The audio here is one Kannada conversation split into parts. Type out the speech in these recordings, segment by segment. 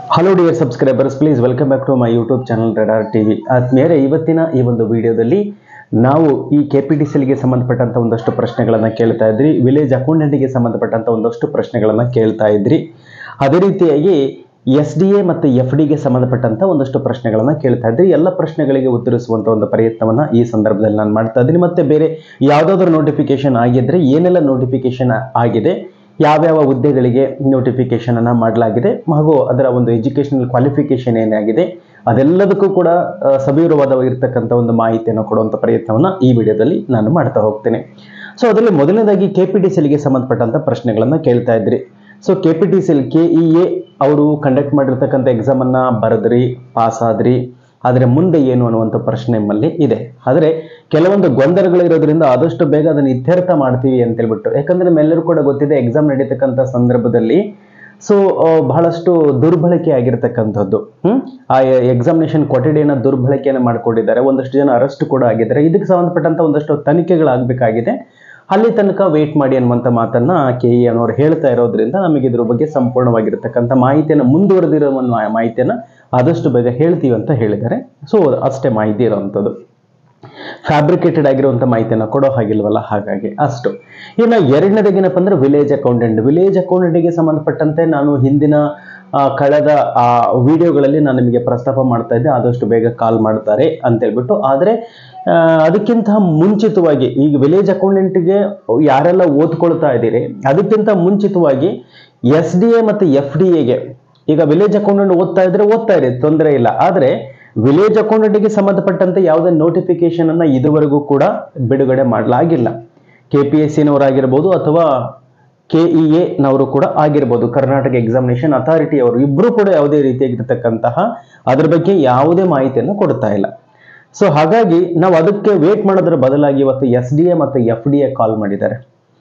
Hello dear subscribers please welcome back to my YouTube channel radar TV ಆದ್ಮೇಲೆ ಇವತ್ತಿನ ಈ ಒಂದು ವಿಡಿಯೋದಲ್ಲಿ ನಾವು ಈ ಕೆ ಪಿ ಟಿ ಸಿಲ್ಗೆ ಸಂಬಂಧಪಟ್ಟಂತ ಒಂದಷ್ಟು ಪ್ರಶ್ನೆಗಳನ್ನು ಕೇಳ್ತಾ ಇದ್ರಿ ವಿಲೇಜ್ ಅಕೌಂಟೆಂಟ್ಗೆ ಸಂಬಂಧಪಟ್ಟಂತ ಒಂದಷ್ಟು ಪ್ರಶ್ನೆಗಳನ್ನು ಕೇಳ್ತಾ ಇದ್ರಿ ಅದೇ ರೀತಿಯಾಗಿ ಎಸ್ ಡಿ ಎ ಮತ್ತು ಎಫ್ ಡಿಗೆ ಸಂಬಂಧಪಟ್ಟಂತ ಒಂದಷ್ಟು ಪ್ರಶ್ನೆಗಳನ್ನು ಕೇಳ್ತಾ ಇದ್ರಿ ಎಲ್ಲ ಪ್ರಶ್ನೆಗಳಿಗೆ ಉತ್ತರಿಸುವಂತ ಒಂದು ಪ್ರಯತ್ನವನ್ನ ಈ ಸಂದರ್ಭದಲ್ಲಿ ನಾನು ಮಾಡ್ತಾ ಇದ್ದೀನಿ ಮತ್ತೆ ಬೇರೆ ಯಾವುದಾದ್ರೂ ನೋಟಿಫಿಕೇಶನ್ ಆಗಿದ್ರೆ ಏನೆಲ್ಲ ನೋಟಿಫಿಕೇಶನ್ ಆಗಿದೆ ಯಾವ್ಯಾವ ಹುದ್ದೆಗಳಿಗೆ ನೋಟಿಫಿಕೇಶನ್ ಅನ್ನ ಮಾಡಲಾಗಿದೆ ಹಾಗೂ ಅದರ ಒಂದು ಎಜುಕೇಶನಲ್ ಕ್ವಾಲಿಫಿಕೇಶನ್ ಏನಾಗಿದೆ ಅದೆಲ್ಲದಕ್ಕೂ ಕೂಡ ಆ, ಸವಿವರವಾದವಾಗಿರ್ತಕ್ಕಂಥ ಒಂದು ಮಾಹಿತಿಯನ್ನು ಕೊಡುವಂಥ ಪ್ರಯತ್ನವನ್ನ ಈ ವಿಡಿಯೋದಲ್ಲಿ ನಾನು ಮಾಡ್ತಾ ಹೋಗ್ತೇನೆ ಸೊ ಅದರಲ್ಲಿ ಮೊದಲನೇದಾಗಿ ಕೆ ಪಿ ಟಿ ಸಿಲ್ಗೆ ಸಂಬಂಧಪಟ್ಟಂತ ಪ್ರಶ್ನೆಗಳನ್ನ ಕೇಳ್ತಾ ಇದ್ರಿ so K P T C L K E A ಅವರು ಕಂಡಕ್ಟ್ ಮಾಡಿರ್ತಕ್ಕಂಥ ಎಕ್ಸಾಮ್ ಅನ್ನ ಬರೆದ್ರಿ ಪಾಸ್ ಆದ್ರಿ ಆದರೆ ಮುಂದೆ ಏನು ಅನ್ನುವಂಥ ಪ್ರಶ್ನೆ ನಮ್ಮಲ್ಲಿ ಇದೆ ಆದರೆ ಕೆಲವೊಂದು ಗೊಂದಲಗಳಿರೋದ್ರಿಂದ ಆದಷ್ಟು ಬೇಗ ಅದನ್ನು ಇತ್ಯರ್ಥ ಮಾಡ್ತೀವಿ ಅಂತ ಹೇಳ್ಬಿಟ್ಟು ಯಾಕಂದ್ರೆ ನಮ್ಮೆಲ್ಲರೂ ಕೂಡ ಗೊತ್ತಿದೆ ಎಕ್ಸಾಮ್ ನಡೀತಕ್ಕಂಥ ಸಂದರ್ಭದಲ್ಲಿ ಸೊ ಬಹಳಷ್ಟು ದುರ್ಬಳಕೆ ಆಗಿರ್ತಕ್ಕಂಥದ್ದು ಹ್ಮ್ ಆ ಎಕ್ಸಾಮಿನೇಷನ್ ಕೊಠಡಿಯನ್ನ ದುರ್ಬಳಕೆಯನ್ನು ಮಾಡ್ಕೊಂಡಿದ್ದಾರೆ ಒಂದಷ್ಟು ಜನ ಅರೆಸ್ಟ್ ಕೂಡ ಆಗಿದ್ದಾರೆ ಇದಕ್ಕೆ ಸಂಬಂಧಪಟ್ಟಂತ ಒಂದಷ್ಟು ತನಿಖೆಗಳಾಗಬೇಕಾಗಿದೆ ಅಲ್ಲಿ ತನಕ ವೇಟ್ ಮಾಡಿ ಅನ್ನುವಂಥ ಮಾತನ್ನ ಕೆ ಇ ಅನ್ನೋರು ಹೇಳ್ತಾ ಇರೋದ್ರಿಂದ ನಮಗೆ ಇದ್ರ ಬಗ್ಗೆ ಸಂಪೂರ್ಣವಾಗಿರ್ತಕ್ಕಂಥ ಮಾಹಿತಿಯನ್ನು ಮುಂದುವರೆದಿರೋ ಒಂದು ಮಾ- ಮಾಹಿತಿಯನ್ನ ಆದಷ್ಟು ಬೇಗ ಹೇಳ್ತೀವಿ ಅಂತ ಹೇಳಿದ್ದಾರೆ ಸೊ ಅಷ್ಟೇ ಮಾಹಿತಿ ಇರೋವಂಥದ್ದು ಫ್ಯಾಬ್ರಿಕೇಟೆಡ್ ಆಗಿರುವಂಥ ಮಾಹಿತಿಯನ್ನು ಕೊಡೋ ಹಾಗಿಲ್ವಲ್ಲ ಹಾಗಾಗಿ ಅಷ್ಟು ಇನ್ನು ಎರಡನೇದಾಗೇನಪ್ಪ ಅಂದ್ರೆ ವಿಲೇಜ್ ಅಕೌಂಟೆಂಟ್ ವಿಲೇಜ್ ಅಕೌಂಟೆಂಟ್ಗೆ ಸಂಬಂಧಪಟ್ಟಂತೆ ನಾನು ಹಿಂದಿನ ಆ, ಕಳೆದ ಆ ವಿಡಿಯೋಗಳಲ್ಲಿ ನಾನು ನಿಮಗೆ ಪ್ರಸ್ತಾಪ ಮಾಡ್ತಾ ಇದ್ದೆ ಆದಷ್ಟು ಬೇಗ ಕಾಲ್ ಮಾಡ್ತಾರೆ ಅಂತ ಹೇಳ್ಬಿಟ್ಟು ಆದರೆ ಆ, ಅದಕ್ಕಿಂತ ಮುಂಚಿತವಾಗಿ ಈಗ ವಿಲೇಜ್ ಅಕೌಂಟೆಂಟ್ಗೆ ಯಾರೆಲ್ಲ ಓದ್ಕೊಳ್ತಾ ಇದ್ದೀರಿ ಅದಕ್ಕಿಂತ ಮುಂಚಿತವಾಗಿ ಎಸ್ ಡಿ ಎ ಮತ್ತು ಎಫ್ ಡಿ ಎಗೆ ಈಗ ವಿಲೇಜ್ ಅಕೌಂಟೆಂಟ್ ಓದ್ತಾ ಇದ್ರೆ ಓದ್ತಾ ಇರಿ ತೊಂದರೆ ಇಲ್ಲ ಆದರೆ ವಿಲೇಜ್ ಅಕೌಂಟೆಂಟ್ಗೆ ಸಂಬಂಧಪಟ್ಟಂತೆ ಯಾವುದೇ ನೋಟಿಫಿಕೇಶನ್ ಅನ್ನ ಇದುವರೆಗೂ ಕೂಡ ಬಿಡುಗಡೆ ಮಾಡಲಾಗಿಲ್ಲ ಕೆ ಪಿ ಎಸ್ ಸಿನವರಾಗಿರ್ಬೋದು ಅಥವಾ ಕೆ ಇ ಎನವರು ಕೂಡ ಆಗಿರ್ಬೋದು ಕರ್ನಾಟಕ ಎಕ್ಸಾಮಿನೇಷನ್ ಅಥಾರಿಟಿ ಅವರು ಇಬ್ಬರು ಕೂಡ ಯಾವುದೇ ರೀತಿಯಾಗಿರ್ತಕ್ಕಂತಹ ಅದ್ರ ಬಗ್ಗೆ ಯಾವುದೇ ಮಾಹಿತಿಯನ್ನು ಕೊಡ್ತಾ ಇಲ್ಲ ಸೊ ಹಾಗಾಗಿ ನಾವು ಅದಕ್ಕೆ ವೇಟ್ ಮಾಡೋದ್ರ ಬದಲಾಗಿ ಇವತ್ತು ಎಸ್ ಡಿ ಎ ಮತ್ತು ಎಫ್ ಡಿ ಎ ಕಾಲ್ ಮಾಡಿದ್ದಾರೆ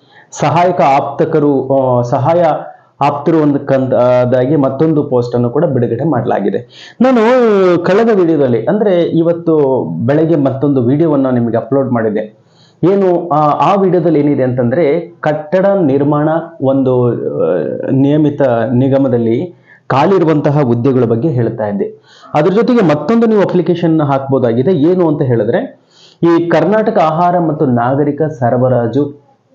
ಸಹಾಯಕ ಆಪ್ತಕರು ಆ, ಸಹಾಯ ಆಪ್ತರು ಒಂದು ಕಂದಾಗಿ ಮತ್ತೊಂದು ಪೋಸ್ಟ್ ಅನ್ನು ಕೂಡ ಬಿಡುಗಡೆ ಮಾಡಲಾಗಿದೆ ನಾನು ಕಳೆದ ವಿಡಿಯೋದಲ್ಲಿ ಅಂದ್ರೆ ಇವತ್ತು ಬೆಳಗ್ಗೆ ಮತ್ತೊಂದು ವಿಡಿಯೋವನ್ನು ನಿಮಗೆ ಅಪ್ಲೋಡ್ ಮಾಡಿದೆ ಏನು ಆ ಆ ವಿಡಿಯೋದಲ್ಲಿ ಏನಿದೆ ಅಂತಂದ್ರೆ ಕಟ್ಟಡ ನಿರ್ಮಾಣ ಒಂದು ಆ, ನಿಯಮಿತ ನಿಗಮದಲ್ಲಿ ಖಾಲಿರುವಂತಹ ಹುದ್ದೆಗಳ ಬಗ್ಗೆ ಹೇಳ್ತಾ ಇದ್ದೆ ಅದ್ರ ಜೊತೆಗೆ ಮತ್ತೊಂದು ನೀವು ಅಪ್ಲಿಕೇಶನ್ ಹಾಕ್ಬೋದಾಗಿದೆ ಏನು ಅಂತ ಹೇಳಿದ್ರೆ ಈ ಕರ್ನಾಟಕ ಆಹಾರ ಮತ್ತು ನಾಗರಿಕ ಸರಬರಾಜು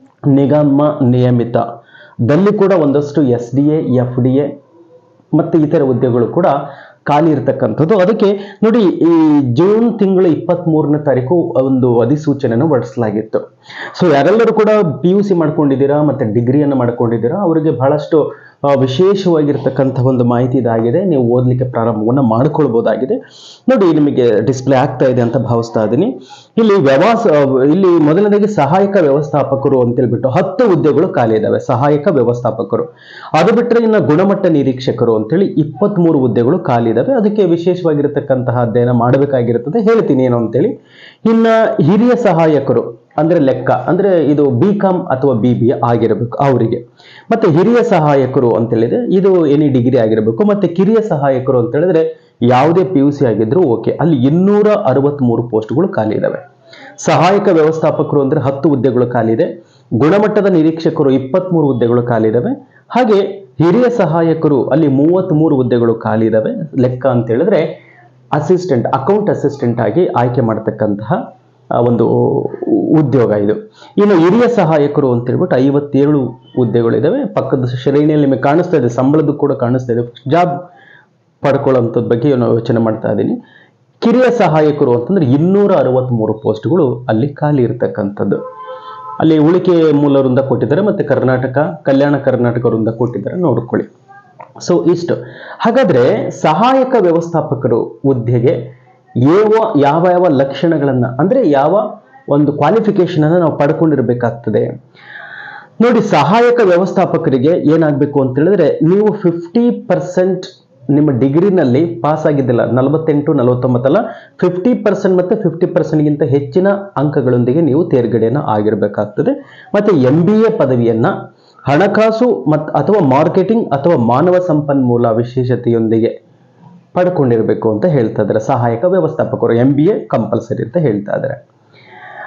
ನಿಗಮ ನಿಯಮಿತ ದಲ್ಲಿ ಕೂಡ ಒಂದಷ್ಟು S D A F D A ಮತ್ತು ಇತರ ಹುದ್ದೆಗಳು ಕೂಡ ಖಾಲಿ ಇರತಕ್ಕಂಥದ್ದು ಅದಕ್ಕೆ ನೋಡಿ ಈ ಜೂನ್ ತಿಂಗಳ ಇಪ್ಪತ್ತ್ ಮೂರನೇ ತಾರೀಕು ಒಂದು ಅಧಿಸೂಚನೆಯನ್ನು ಹೊರಡಿಸಲಾಗಿತ್ತು ಸೊ ಯಾರೆಲ್ಲರೂ ಕೂಡ ಪಿ ಯು ಸಿ ಮಾಡ್ಕೊಂಡಿದ್ದೀರಾ ಮತ್ತೆ ಡಿಗ್ರಿಯನ್ನು ಮಾಡ್ಕೊಂಡಿದ್ದೀರಾ ಅವರಿಗೆ ಬಹಳಷ್ಟು ಆ, ವಿಶೇಷವಾಗಿರ್ತಕ್ಕಂಥ ಒಂದು ಮಾಹಿತಿ ಇದಾಗಿದೆ ನೀವು ಓದಲಿಕ್ಕೆ ಪ್ರಾರಂಭವನ್ನು ಮಾಡ್ಕೊಳ್ಬೋದಾಗಿದೆ ನೋಡಿ ನಿಮಗೆ ಡಿಸ್ಪ್ಲೇ ಆಗ್ತಾ ಇದೆ ಅಂತ ಭಾವಿಸ್ತಾ ಇದ್ದೀನಿ ಇಲ್ಲಿ ವ್ಯವಾಸ ಇಲ್ಲಿ ಮೊದಲನೇದಾಗಿ ಸಹಾಯಕ ವ್ಯವಸ್ಥಾಪಕರು ಅಂತ ಹೇಳ್ಬಿಟ್ಟು ಹತ್ತು ಹುದ್ದೆಗಳು ಖಾಲಿ ಇದಾವೆ ಸಹಾಯಕ ವ್ಯವಸ್ಥಾಪಕರು ಅದು ಬಿಟ್ಟರೆ ಇನ್ನು ಗುಣಮಟ್ಟ ನಿರೀಕ್ಷಕರು ಅಂತೇಳಿ ಇಪ್ಪತ್ಮೂರು ಹುದ್ದೆಗಳು ಖಾಲಿ ಇದಾವೆ ಅದಕ್ಕೆ ವಿಶೇಷವಾಗಿರ್ತಕ್ಕಂತಹ ಅಧ್ಯಯನ ಮಾಡಬೇಕಾಗಿರುತ್ತದೆ ಹೇಳ್ತೀನಿ ಏನು ಅಂತೇಳಿ ಇನ್ನ ಹಿರಿಯ ಸಹಾಯಕರು ಅಂದ್ರೆ ಲೆಕ್ಕ ಅಂದ್ರೆ ಇದು ಬಿ ಕಾಮ್ ಅಥವಾ ಬಿ ಬಿ ಆಗಿರಬೇಕು ಅವರಿಗೆ ಮತ್ತೆ ಹಿರಿಯ ಸಹಾಯಕರು ಅಂತ ಹೇಳಿದ್ರೆ ಇದು ಎನಿ ಡಿಗ್ರಿ ಆಗಿರಬೇಕು ಮತ್ತೆ ಕಿರಿಯ ಸಹಾಯಕರು ಅಂತ ಹೇಳಿದ್ರೆ ಯಾವುದೇ ಪಿ ಯು ಸಿ ಆಗಿದ್ರು ಓಕೆ ಅಲ್ಲಿ ಇನ್ನೂರ ಅರವತ್ಮೂರು ಪೋಸ್ಟ್ಗಳು ಖಾಲಿ ಇದಾವೆ ಸಹಾಯಕ ವ್ಯವಸ್ಥಾಪಕರು ಅಂದ್ರೆ ಹತ್ತು ಹುದ್ದೆಗಳು ಖಾಲಿ ಇದೆ ಗುಣಮಟ್ಟದ ನಿರೀಕ್ಷಕರು ಇಪ್ಪತ್ಮೂರು ಹುದ್ದೆಗಳು ಖಾಲಿ ಇದಾವೆ ಹಾಗೆ ಹಿರಿಯ ಸಹಾಯಕರು ಅಲ್ಲಿ ಮೂವತ್ಮೂರು ಹುದ್ದೆಗಳು ಖಾಲಿ ಇದಾವೆ ಲೆಕ್ಕ ಅಂತ ಹೇಳಿದ್ರೆ ಅಸಿಸ್ಟೆಂಟ್ ಅಕೌಂಟ್ ಅಸಿಸ್ಟೆಂಟ್ ಆಗಿ ಆಯ್ಕೆ ಮಾಡತಕ್ಕಂತಹ ಆ, ಒಂದು ಉದ್ಯೋಗ ಇದು ಇನ್ನು ಹಿರಿಯ ಸಹಾಯಕರು ಅಂತ ಹೇಳ್ಬಿಟ್ಟು ಐವತ್ತೇಳು ಹುದ್ದೆಗಳಿದಾವೆ ಪಕ್ಕದ ಶ್ರೇಣಿಯಲ್ಲಿ ನಿಮಗೆ ಕಾಣಿಸ್ತಾ ಇದೆ ಸಂಬಳದ್ದು ಕೂಡ ಕಾಣಿಸ್ತಾ ಇದೆ ಜಾಬ್ ಪಡ್ಕೊಳ್ಳೋಂಥದ್ದು ಬಗ್ಗೆ ನಾನು ಯೋಚನೆ ಮಾಡ್ತಾ ಇದ್ದೀನಿ ಕಿರಿಯ ಸಹಾಯಕರು ಅಂತಂದ್ರೆ ಇನ್ನೂರ ಅರವತ್ತ್ಮೂರು ಪೋಸ್ಟ್ಗಳು ಅಲ್ಲಿ ಖಾಲಿ ಇರತಕ್ಕಂಥದ್ದು ಅಲ್ಲಿ ಉಳಿಕೆ ಮೂಲ ವೃಂದ ಕೊಟ್ಟಿದ್ದಾರೆ ಮತ್ತೆ ಕರ್ನಾಟಕ ಕಲ್ಯಾಣ ಕರ್ನಾಟಕ ವೃಂದ ಕೊಟ್ಟಿದ್ದಾರೆ ನೋಡ್ಕೊಳ್ಳಿ ಸೊ ಇಷ್ಟು ಹಾಗಾದ್ರೆ ಸಹಾಯಕ ವ್ಯವಸ್ಥಾಪಕರು ಹುದ್ದೆಗೆ ಯಾವ ಯಾವ ಯಾವ ಲಕ್ಷಣಗಳನ್ನ ಅಂದ್ರೆ ಯಾವ ಒಂದು ಕ್ವಾಲಿಫಿಕೇಶನ್ ಅನ್ನ ನಾವು ಪಡ್ಕೊಂಡಿರ್ಬೇಕಾಗ್ತದೆ ನೋಡಿ ಸಹಾಯಕ ವ್ಯವಸ್ಥಾಪಕರಿಗೆ ಏನಾಗಬೇಕು ಅಂತ ಹೇಳಿದ್ರೆ ನೀವು ಫಿಫ್ಟಿ ಪರ್ಸೆಂಟ್ ನಿಮ್ಮ ಡಿಗ್ರಿನಲ್ಲಿ ಪಾಸ್ ಆಗಿದ್ದಿಲ್ಲ ನಲವತ್ತೆಂಟು ನಲವತ್ತೊಂಬತ್ತಲ್ಲ ಫಿಫ್ಟಿ ಪರ್ಸೆಂಟ್ ಮತ್ತೆ ಫಿಫ್ಟಿ ಪರ್ಸೆಂಟ್ಗಿಂತ ಹೆಚ್ಚಿನ ಅಂಕಗಳೊಂದಿಗೆ ನೀವು ತೇರ್ಗಡೆಯನ್ನು ಆಗಿರಬೇಕಾಗ್ತದೆ ಮತ್ತೆ ಎಂ ಬಿ ಎ ಪದವಿಯನ್ನ ಹಣಕಾಸು ಮತ್ ಅಥವಾ ಮಾರ್ಕೆಟಿಂಗ್ ಅಥವಾ ಮಾನವ ಸಂಪನ್ಮೂಲ ವಿಶೇಷತೆಯೊಂದಿಗೆ ಪಡ್ಕೊಂಡಿರಬೇಕು ಅಂತ ಹೇಳ್ತಾ ಇದ್ದಾರೆ ಸಹಾಯಕ ವ್ಯವಸ್ಥಾಪಕರು ಎಂ ಬಿ ಎ ಕಂಪಲ್ಸರಿ ಅಂತ ಹೇಳ್ತಾ ಇದ್ದಾರೆ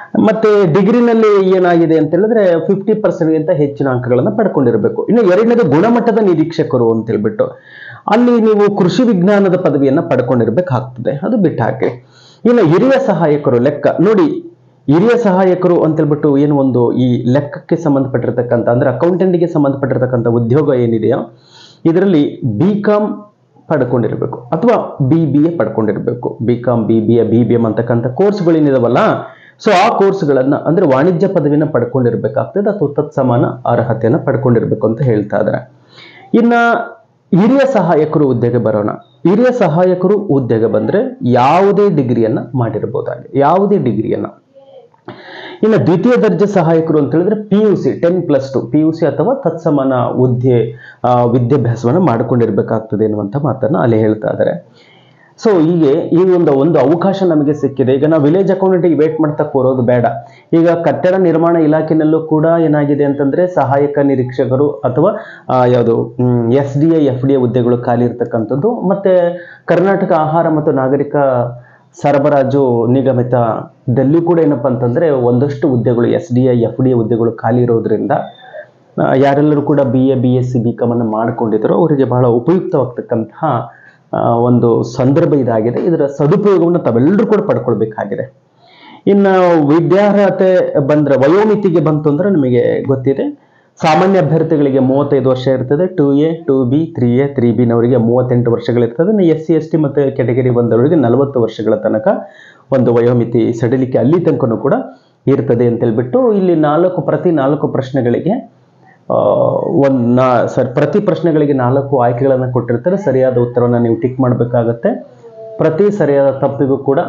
ಮತ್ತೆ ಡಿಗ್ರಿನಲ್ಲಿ ಏನಾಗಿದೆ ಅಂತ ಹೇಳಿದ್ರೆ ಫಿಫ್ಟಿ ಪರ್ಸೆಂಟ್ಗಿಂತ ಹೆಚ್ಚಿನ ಅಂಕಗಳನ್ನು ಪಡ್ಕೊಂಡಿರಬೇಕು ಇನ್ನು ಎರಡನೇದು ಗುಣಮಟ್ಟದ ನಿರೀಕ್ಷಕರು ಅಂತ ಹೇಳ್ಬಿಟ್ಟು ಅಲ್ಲಿ ನೀವು ಕೃಷಿ ವಿಜ್ಞಾನದ ಪದವಿಯನ್ನ ಪಡ್ಕೊಂಡಿರ್ಬೇಕಾಗ್ತದೆ ಅದು ಬಿಟ್ಟು ಹಾಕಿ ಇನ್ನು ಹಿರಿಯ ಸಹಾಯಕರು ಲೆಕ್ಕ ನೋಡಿ ಹಿರಿಯ ಸಹಾಯಕರು ಅಂತ ಹೇಳ್ಬಿಟ್ಟು ಏನು ಒಂದು ಈ ಲೆಕ್ಕಕ್ಕೆ ಸಂಬಂಧಪಟ್ಟಿರ್ತಕ್ಕಂಥ ಅಂದ್ರೆ ಅಕೌಂಟೆಂಟ್ಗೆ ಸಂಬಂಧಪಟ್ಟಿರ್ತಕ್ಕಂಥ ಉದ್ಯೋಗ ಏನಿದೆಯೋ ಇದರಲ್ಲಿ ಬಿ ಕಾಮ್ ಪಡ್ಕೊಂಡಿರ್ಬೇಕು ಅಥವಾ ಬಿ ಬಿ ಎ ಪಡ್ಕೊಂಡಿರ್ಬೇಕು B com B B A B B M ಅಂತಕ್ಕಂಥ ಕೋರ್ಸ್ಗಳೇನಿದಾವಲ್ಲ ಸೊ ಆ ಕೋರ್ಸ್ಗಳನ್ನ ಅಂದ್ರೆ ವಾಣಿಜ್ಯ ಪದವಿನ ಪಡ್ಕೊಂಡಿರ್ಬೇಕಾಗ್ತದೆ ಅಥವಾ ತತ್ಸಮಾನ ಅರ್ಹತೆಯನ್ನ ಪಡ್ಕೊಂಡಿರ್ಬೇಕು ಅಂತ ಹೇಳ್ತಾ ಇದ್ದಾರೆ ಇನ್ನ ಹಿರಿಯ ಸಹಾಯಕರು ಹುದ್ದೆಗೆ ಬರೋಣ ಹಿರಿಯ ಸಹಾಯಕರು ಹುದ್ದೆಗೆ ಬಂದ್ರೆ ಯಾವುದೇ ಡಿಗ್ರಿಯನ್ನ ಮಾಡಿರ್ಬೋದಾಗಿದೆ ಯಾವುದೇ ಡಿಗ್ರಿಯನ್ನ ಇನ್ನು ದ್ವಿತೀಯ ದರ್ಜೆ ಸಹಾಯಕರು ಅಂತ ಹೇಳಿದ್ರೆ P U C ten plus two P U C ಅಥವಾ ತತ್ಸಮಾನ ಹುದ್ದೆ ಆ, ವಿದ್ಯಾಭ್ಯಾಸವನ್ನ ಮಾಡ್ಕೊಂಡಿರ್ಬೇಕಾಗ್ತದೆ ಎನ್ನುವಂತ ಮಾತನ್ನ ಅಲ್ಲಿ ಹೇಳ್ತಾ ಇದ್ದಾರೆ ಸೊ ಹೀಗೆ ಈ ಒಂದು ಒಂದು ಅವಕಾಶ ನಮಗೆ ಸಿಕ್ಕಿದೆ ಈಗ ನಾವು ವಿಲೇಜ್ ಅಕೌಂಟೆಂಟ್ಗೆ ವೇಟ್ ಮಾಡ್ತಾ ಕೂರೋದು ಬೇಡ ಈಗ ಕಟ್ಟಡ ನಿರ್ಮಾಣ ಇಲಾಖೆನಲ್ಲೂ ಕೂಡ ಏನಾಗಿದೆ ಅಂತಂದ್ರೆ ಸಹಾಯಕ ನಿರೀಕ್ಷಕರು ಅಥವಾ ಆ, ಯಾವುದು S D A F D A ಹುದ್ದೆಗಳು ಖಾಲಿ ಇರ್ತಕ್ಕಂಥದ್ದು ಮತ್ತೆ ಕರ್ನಾಟಕ ಆಹಾರ ಮತ್ತು ನಾಗರಿಕ ಸರಬರಾಜು ನಿಗಮಿತದಲ್ಲಿ ಕೂಡ ಏನಪ್ಪಾ ಅಂತಂದ್ರೆ ಒಂದಷ್ಟು ಹುದ್ದೆಗಳು S D I F D A ಹುದ್ದೆಗಳು ಖಾಲಿ ಇರೋದ್ರಿಂದ ಆ, ಯಾರೆಲ್ಲರೂ ಕೂಡ B A B S C B ಕಾಮನ್ನು ಮಾಡ್ಕೊಂಡಿದ್ರು ಅವರಿಗೆ ಬಹಳ ಉಪಯುಕ್ತವಾಗ್ತಕ್ಕಂತಹ ಆ, ಒಂದು ಸಂದರ್ಭ ಇದಾಗಿದೆ ಇದರ ಸದುಪಯೋಗವನ್ನು ತಾವೆಲ್ಲರೂ ಕೂಡ ಪಡ್ಕೊಳ್ಬೇಕಾಗಿದೆ ಇನ್ನು ವಿದ್ಯಾರ್ಹತೆ ಬಂದ್ರೆ ವಯೋಮಿತಿಗೆ ಬಂತು ಅಂದ್ರೆ ನಿಮಗೆ ಗೊತ್ತಿದೆ ಸಾಮಾನ್ಯ ಅಭ್ಯರ್ಥಿಗಳಿಗೆ ಮೂವತ್ತೈದು ವರ್ಷ ಇರ್ತದೆ two A two B three A three ಬಿನವರಿಗೆ ಮೂವತ್ತೆಂಟು ವರ್ಷಗಳಿರ್ತದೆ ಇನ್ನು ಎಸ್ ಸಿ ಎಸ್ ಟಿ ಮತ್ತು ಕೆಟಗರಿ ಬಂದವರಿಗೆ ನಲವತ್ತು ವರ್ಷಗಳ ತನಕ ಒಂದು ವಯೋಮಿತಿ ಸಡಿಲಿಕೆ ಅಲ್ಲಿ ತನಕನೂ ಕೂಡ ಇರ್ತದೆ ಅಂತ ಹೇಳ್ಬಿಟ್ಟು ಇಲ್ಲಿ ನಾಲ್ಕು ಪ್ರತಿ ನಾಲ್ಕು ಪ್ರಶ್ನೆಗಳಿಗೆ ಒಂದು ನಾ ಸರ್ ಪ್ರತಿ ಪ್ರಶ್ನೆಗಳಿಗೆ ನಾಲ್ಕು ಆಯ್ಕೆಗಳನ್ನು ಕೊಟ್ಟಿರ್ತಾರೆ ಸರಿಯಾದ ಉತ್ತರವನ್ನು ನೀವು ಟಿಕ್ ಮಾಡಬೇಕಾಗತ್ತೆ ಪ್ರತಿ ಸರಿಯಾದ ತಪ್ಪಿಗೂ ಕೂಡ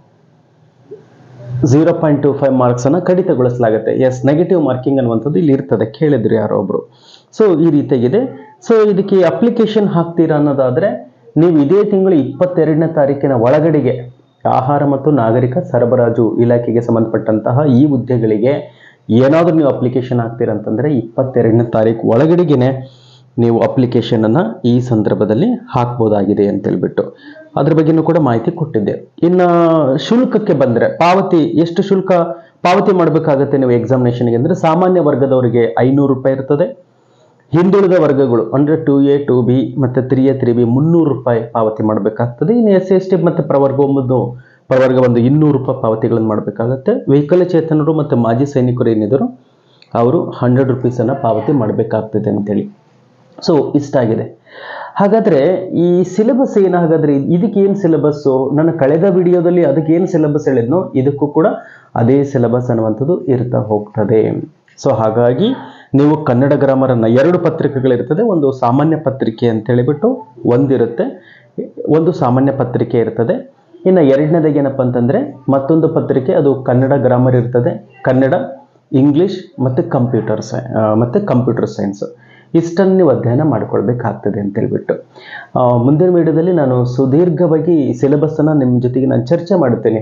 ಝೀರೋ ಪಾಯಿಂಟ್ ಟು ಫೈವ್ ಮಾರ್ಕ್ಸನ್ನು ಕಡಿತಗೊಳಿಸಲಾಗುತ್ತೆ ಎಸ್ ನೆಗೆಟಿವ್ ಮಾರ್ಕಿಂಗ್ ಅನ್ನುವಂಥದ್ದು ಇಲ್ಲಿ ಇರ್ತದೆ ಕೇಳಿದ್ರು ಯಾರೋ ಒಬ್ರು ಸೊ ಈ ರೀತಿಯಾಗಿದೆ ಸೊ ಇದಕ್ಕೆ ಅಪ್ಲಿಕೇಶನ್ ಹಾಕ್ತೀರಾ ಅನ್ನೋದಾದ್ರೆ ನೀವು ಇದೇ ತಿಂಗಳು ಇಪ್ಪತ್ತೆರಡನೇ ತಾರೀಕಿನ ಒಳಗಡೆಗೆ ಆಹಾರ ಮತ್ತು ನಾಗರಿಕ ಸರಬರಾಜು ಇಲಾಖೆಗೆ ಸಂಬಂಧಪಟ್ಟಂತಹ ಈ ಹುದ್ದೆಗಳಿಗೆ ಏನಾದರೂ ನೀವು ಅಪ್ಲಿಕೇಶನ್ ಹಾಕ್ತೀರಾ ಅಂತಂದ್ರೆ ಇಪ್ಪತ್ತೆರಡನೇ ತಾರೀಕು ಒಳಗಡೆಗೆನೆ ನೀವು ಅಪ್ಲಿಕೇಶನ್ ಅನ್ನ ಈ ಸಂದರ್ಭದಲ್ಲಿ ಹಾಕ್ಬೋದಾಗಿದೆ ಅಂತ ಹೇಳ್ಬಿಟ್ಟು ಅದ್ರ ಬಗ್ಗೆನೂ ಕೂಡ ಮಾಹಿತಿ ಕೊಟ್ಟಿದ್ದೆ ಇನ್ನು ಶುಲ್ಕಕ್ಕೆ ಬಂದ್ರೆ ಪಾವತಿ ಎಷ್ಟು ಶುಲ್ಕ ಪಾವತಿ ಮಾಡಬೇಕಾಗತ್ತೆ ನೀವು ಎಕ್ಸಾಮಿನೇಷನ್ಗೆ ಅಂದ್ರೆ ಸಾಮಾನ್ಯ ವರ್ಗದವರಿಗೆ ಐನೂರು ರೂಪಾಯಿ ಇರ್ತದೆ ಹಿಂದುಳಿದ ವರ್ಗಗಳು ಅಂದ್ರೆ ಟು ಎ ಟು ಬಿ ಮತ್ತೆ ತ್ರೀ ಎ ತ್ರೀ ಬಿ ಮುನ್ನೂರು ರೂಪಾಯಿ ಪಾವತಿ ಮಾಡಬೇಕಾಗ್ತದೆ ಇನ್ನು ಎಸ್ ಸಿ ಎಸ್ ಟಿ ಮತ್ತೆ ಪ್ರವರ್ಗ ಒಂದು ಪ್ರವರ್ಗ ಒಂದು ಇನ್ನೂರು ರೂಪಾಯಿ ಪಾವತಿಗಳನ್ನು ಮಾಡಬೇಕಾಗತ್ತೆ ವಿಕಲಚೇತನರು ಮತ್ತೆ ಮಾಜಿ ಸೈನಿಕರು ಏನಿದ್ರು ಅವರು ಹಂಡ್ರೆಡ್ ರುಪೀಸನ್ನು ಪಾವತಿ ಮಾಡಬೇಕಾಗ್ತದೆ ಅಂತೇಳಿ ಸೊ ಇಷ್ಟಾಗಿದೆ ಹಾಗಾದ್ರೆ ಈ ಸಿಲೆಬಸ್ ಏನು ಹಾಗಾದ್ರೆ ಇದಕ್ಕೆ ಏನು ಸಿಲೆಬಸ್ಸು ನನ್ನ ಕಳೆದ ವಿಡಿಯೋದಲ್ಲಿ ಅದಕ್ಕೆ ಏನು ಸಿಲೆಬಸ್ ಹೇಳಿದ್ನೋ ಇದಕ್ಕೂ ಕೂಡ ಅದೇ ಸಿಲೆಬಸ್ ಅನ್ನುವಂಥದ್ದು ಇರ್ತಾ ಹೋಗ್ತದೆ ಸೊ ಹಾಗಾಗಿ ನೀವು ಕನ್ನಡ ಗ್ರಾಮರನ್ನ ಎರಡು ಪತ್ರಿಕೆಗಳಿರ್ತದೆ ಒಂದು ಸಾಮಾನ್ಯ ಪತ್ರಿಕೆ ಅಂತ ಹೇಳಿಬಿಟ್ಟು ಒಂದಿರುತ್ತೆ ಒಂದು ಸಾಮಾನ್ಯ ಪತ್ರಿಕೆ ಇರ್ತದೆ ಇನ್ನು ಎರಡನೇದಾಗಿ ಏನಪ್ಪ ಅಂತಂದ್ರೆ ಮತ್ತೊಂದು ಪತ್ರಿಕೆ ಅದು ಕನ್ನಡ ಗ್ರಾಮರ್ ಇರ್ತದೆ ಕನ್ನಡ ಇಂಗ್ಲಿಷ್ ಮತ್ತು ಕಂಪ್ಯೂಟರ್ ಸೈ ಆ, ಮತ್ತೆ ಕಂಪ್ಯೂಟರ್ ಸೈನ್ಸ್ ಇಷ್ಟನ್ನು ನೀವು ಅಧ್ಯಯನ ಮಾಡ್ಕೊಳ್ಬೇಕಾಗ್ತದೆ ಅಂತ ಹೇಳ್ಬಿಟ್ಟು ಆ, ಮುಂದಿನ ವಿಡಿಯೋದಲ್ಲಿ ನಾನು ಸುದೀರ್ಘವಾಗಿ ಸಿಲೆಬಸ್ಸನ್ನು ನಿಮ್ಮ ಜೊತೆಗೆ ನಾನು ಚರ್ಚೆ ಮಾಡುತ್ತೇನೆ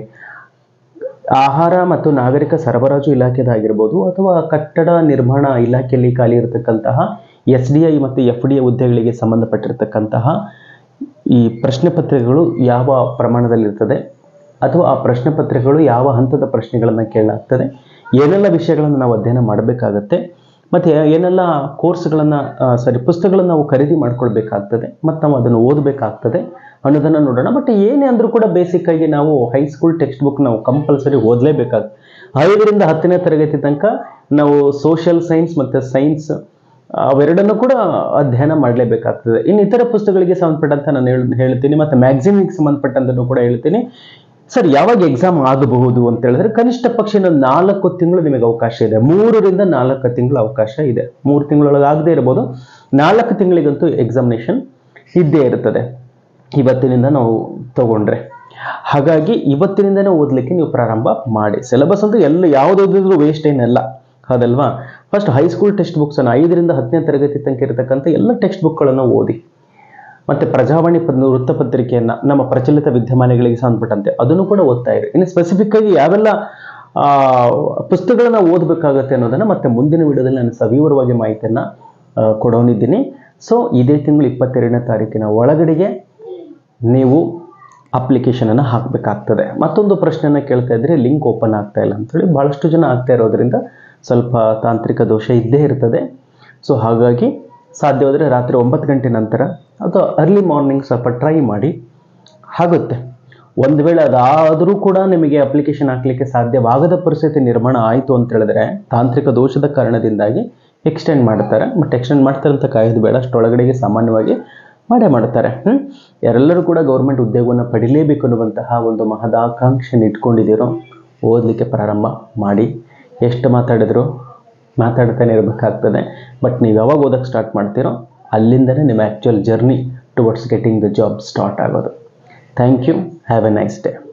ಆಹಾರ ಮತ್ತು ನಾಗರಿಕ ಸರಬರಾಜು ಇಲಾಖೆದಾಗಿರ್ಬೋದು ಅಥವಾ ಕಟ್ಟಡ ನಿರ್ಮಾಣ ಇಲಾಖೆಯಲ್ಲಿ ಖಾಲಿ ಇರತಕ್ಕಂತಹ ಎಸ್ ಡಿ ಐ ಮತ್ತು ಎಫ್ ಡಿ ಎ ಹುದ್ದೆಗಳಿಗೆ ಸಂಬಂಧಪಟ್ಟಿರ್ತಕ್ಕಂತಹ ಈ ಪ್ರಶ್ನೆ ಪತ್ರಿಕೆಗಳು ಯಾವ ಪ್ರಮಾಣದಲ್ಲಿರ್ತದೆ ಅಥವಾ ಆ ಪ್ರಶ್ನೆ ಪತ್ರಿಕೆಗಳು ಯಾವ ಹಂತದ ಪ್ರಶ್ನೆಗಳನ್ನು ಕೇಳಲಾಗ್ತದೆ ಏನೆಲ್ಲ ವಿಷಯಗಳನ್ನು ನಾವು ಅಧ್ಯಯನ ಮಾಡಬೇಕಾಗತ್ತೆ ಮತ್ತು ಏನೆಲ್ಲ ಕೋರ್ಸ್ಗಳನ್ನು ಸಾರಿ ಪುಸ್ತಕಗಳನ್ನು ನಾವು ಖರೀದಿ ಮಾಡ್ಕೊಳ್ಬೇಕಾಗ್ತದೆ ಮತ್ತು ನಾವು ಅದನ್ನು ಓದಬೇಕಾಗ್ತದೆ ಅನ್ನೋದನ್ನು ನೋಡೋಣ ಬಟ್ ಏನೇ ಅಂದರೂ ಕೂಡ ಬೇಸಿಕ್ ಆಗಿ ನಾವು ಹೈಸ್ಕೂಲ್ ಟೆಕ್ಸ್ಟ್ ಬುಕ್ ನಾವು ಕಂಪಲ್ಸರಿ ಓದಲೇಬೇಕಾಗ್ತದೆ ಐದರಿಂದ ಹತ್ತನೇ ತರಗತಿ ತನಕ ನಾವು ಸೋಷಿಯಲ್ ಸೈನ್ಸ್ ಮತ್ತು ಸೈನ್ಸ್ ಅವೆರಡನ್ನು ಕೂಡ ಅಧ್ಯಯನ ಮಾಡಲೇಬೇಕಾಗ್ತದೆ ಇನ್ನು ಇತರ ಪುಸ್ತಕಗಳಿಗೆ ಸಂಬಂಧಪಟ್ಟಂತ ನಾನು ಹೇಳ್ ಹೇಳ್ತೀನಿ ಮತ್ತು ಮ್ಯಾಗ್ಝಿನ್ಗೆ ಸಂಬಂಧಪಟ್ಟಂತನೂ ಕೂಡ ಹೇಳ್ತೀನಿ ಸರ್ ಯಾವಾಗ ಎಕ್ಸಾಮ್ ಆಗಬಹುದು ಅಂತ ಹೇಳಿದ್ರೆ ಕನಿಷ್ಠ ಪಕ್ಷ ಇನ್ನೊಂದು ನಾಲ್ಕು ತಿಂಗಳು ನಿಮಗೆ ಅವಕಾಶ ಇದೆ ಮೂರರಿಂದ ನಾಲ್ಕು ತಿಂಗಳು ಅವಕಾಶ ಇದೆ ಮೂರು ತಿಂಗಳೊಳಗೆ ಆಗದೆ ಇರ್ಬೋದು ನಾಲ್ಕು ತಿಂಗಳಿಗಂತೂ ಎಕ್ಸಾಮಿನೇಷನ್ ಇದ್ದೇ ಇರ್ತದೆ ಇವತ್ತಿನಿಂದ ನಾವು ತಗೊಂಡ್ರೆ ಹಾಗಾಗಿ ಇವತ್ತಿನಿಂದನೇ ಓದಲಿಕ್ಕೆ ನೀವು ಪ್ರಾರಂಭ ಮಾಡಿ ಸಿಲೆಬಸ್ ಅಂತೂ ಎಲ್ಲ ಯಾವ್ದು ಓದಿದ್ರು ವೇಸ್ಟ್ ಏನಲ್ಲ ಹೌದಲ್ವಾ ಫಸ್ಟ್ ಹೈಸ್ಕೂಲ್ ಟೆಕ್ಸ್ಟ್ ಬುಕ್ಸನ್ನು ಐದರಿಂದ ಹತ್ತನೇ ತರಗತಿ ತನಕ ಇರತಕ್ಕಂಥ ಎಲ್ಲ ಟೆಕ್ಸ್ಟ್ ಬುಕ್ಗಳನ್ನು ಓದಿ ಮತ್ತೆ ಪ್ರಜಾವಾಣಿ ಪದ್ ವೃತ್ತಪತ್ರಿಕೆಯನ್ನ ನಮ್ಮ ಪ್ರಚಲಿತ ವಿದ್ಯಮಾನಗಳಿಗೆ ಸಂಬಂಧಪಟ್ಟಂತೆ ಅದನ್ನು ಕೂಡ ಓದ್ತಾ ಇರಿ ಇನ್ನು ಸ್ಪೆಸಿಫಿಕ್ ಆಗಿ ಯಾವೆಲ್ಲ ಆ, ಪುಸ್ತಕಗಳನ್ನ ಓದಬೇಕಾಗತ್ತೆ ಅನ್ನೋದನ್ನ ಮತ್ತೆ ಮುಂದಿನ ವಿಡಿಯೋದಲ್ಲಿ ನಾನು ಸವಿವರವಾಗಿ ಮಾಹಿತಿಯನ್ನ ಆ, ಕೊಡೋನಿದ್ದೀನಿ ಸೊ ಇದೇ ತಿಂಗಳು ಇಪ್ಪತ್ತೆರಡನೇ ತಾರೀಕಿನ ಒಳಗಡೆಗೆ ನೀವು ಅಪ್ಲಿಕೇಶನನ್ನು ಹಾಕಬೇಕಾಗ್ತದೆ ಮತ್ತೊಂದು ಪ್ರಶ್ನೆಯನ್ನು ಕೇಳ್ತಾ ಇದ್ರೆ ಲಿಂಕ್ ಓಪನ್ ಆಗ್ತಾ ಇಲ್ಲ ಅಂತೇಳಿ ಭಾಳಷ್ಟು ಜನ ಆಗ್ತಾ ಇರೋದ್ರಿಂದ ಸ್ವಲ್ಪ ತಾಂತ್ರಿಕ ದೋಷ ಇದ್ದೇ ಇರ್ತದೆ ಸೊ ಹಾಗಾಗಿ ಸಾಧ್ಯವಾದರೆ ರಾತ್ರಿ ಒಂಬತ್ತು ಗಂಟೆ ನಂತರ ಅಥವಾ ಅರ್ಲಿ ಮಾರ್ನಿಂಗ್ ಸ್ವಲ್ಪ ಟ್ರೈ ಮಾಡಿ ಆಗುತ್ತೆ ಒಂದು ವೇಳೆ ಅದಾದರೂ ಕೂಡ ನಿಮಗೆ ಅಪ್ಲಿಕೇಶನ್ ಹಾಕಲಿಕ್ಕೆ ಸಾಧ್ಯವಾಗದ ಪರಿಸ್ಥಿತಿ ನಿರ್ಮಾಣ ಆಯಿತು ಅಂತ ಹೇಳಿದ್ರೆ ತಾಂತ್ರಿಕ ದೋಷದ ಕಾರಣದಿಂದಾಗಿ ಎಕ್ಸ್ಟೆಂಡ್ ಮಾಡ್ತಾರೆ ಬಟ್ ಎಕ್ಸ್ಟೆಂಡ್ ಮಾಡ್ತಾರೆ ಅಂತ ಕಾಯೋದು ಬೇಡ ಅಷ್ಟೊಳಗಡೆಗೆ ಸಾಮಾನ್ಯವಾಗಿ ಮಾಡೇ ಮಾಡ್ತಾರೆ ಹ್ಮ್? ಯಾರೆಲ್ಲರೂ ಕೂಡ ಗೌರ್ಮೆಂಟ್ ಉದ್ಯೋಗವನ್ನು ಪಡಿಲೇಬೇಕು ಅನ್ನುವಂತಹ ಒಂದು ಮಹದಾಕಾಂಕ್ಷೆನ ಇಟ್ಕೊಂಡಿದ್ದೀರೋ ಓದಲಿಕ್ಕೆ ಪ್ರಾರಂಭ ಮಾಡಿ ಎಷ್ಟು ಮಾತಾಡಿದ್ರು ಮಾತಾಡ್ತಾನೆ ಇರಬೇಕಾಗ್ತದೆ ಬಟ್ ನೀವು ಯಾವಾಗ ಓದೋಕ್ಕೆ ಸ್ಟಾರ್ಟ್ ಮಾಡ್ತೀರೋ ಅಲ್ಲಿಂದನೇ ನಿಮ್ಮ actual journey towards getting the job start ಆಗೋದು thank you have a nice day